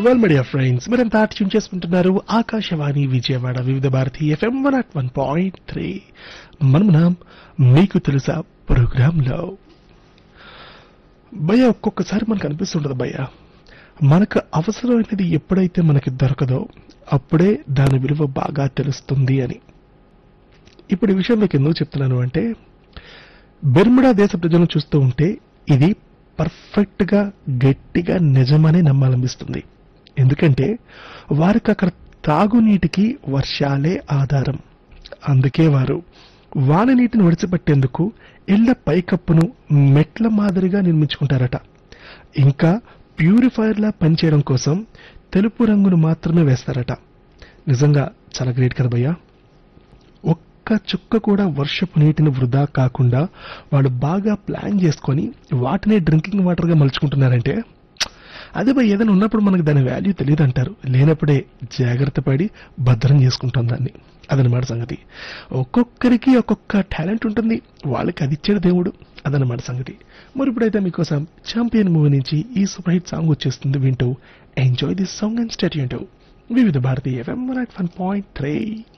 well మీడియా friends మీరంతా tune చేసుకుంటున్నారు Akashvani Vijayawada Vividh Bharati FM one at one point three మనమునాం మీకు తెలుసా ప్రోగ్రాంలో భయ్య ఒక్కొక్కసారి మనకు అనిపిస్తుంటది భయ్య మనకు అవసరమైనది ఎప్పుడైతే మనకి దొరకదో అప్పుడే దాని విలువ బాగా తెలుస్తుంది అని ఇప్పుడు ఈ విషయం మీకు ఎందుకు చెప్తున్నాను అంటే బెర్ముడా దేశ ప్రజలను చూస్తూ ఉంటే ఇది పర్ఫెక్ట్ గా గట్టిగా నిజమని నమ్మాలనిపిస్తుంది ఎందుకంటే వారికి అక్కడ తాగునీటికి వర్షాలే ఆధారం అందుకే వారు వాన నీటిని విడిచిపెట్టేందుకు ఇళ్ల పైకప్పును మెట్ల మాదిరిగా నిర్మించుకుంటారట ఇంకా ప్యూరిఫైయర్లా పనిచేయడం కోసం తెలుపు రంగును మాత్రమే వేస్తారట నిజంగా చాలా గ్రేట్ కదా భయ్యా ఒక్క చుక్క కూడా వర్షపు నీటిని వృధా కాకుండా వాళ్ళు బాగా ప్లాన్ చేసుకొని వాటినే డ్రింకింగ్ వాటర్గా మలుచుకుంటున్నారంటే అదే భయ్ ఏదైనా ఉన్నప్పుడు మనకు దాని వాల్యూ తెలియదు అంటారు లేనప్పుడే జాగ్రత్త పడి భద్రం చేసుకుంటాం దాన్ని అదనమాట సంగతి ఒక్కొక్కరికి ఒక్కొక్క టాలెంట్ ఉంటుంది వాళ్ళకి అది ఇచ్చాడు దేవుడు అదనమాట సంగతి మరి ఇప్పుడైతే మీకోసం ఛాంపియన్ మూవీ నుంచి ఈ సూపర్ హిట్ సాంగ్ వచ్చేస్తుంది వింటూ enjoy this song and state Vividh భారతీయ ఎఫ్ఎం వన్ పాయింట్ త్రీ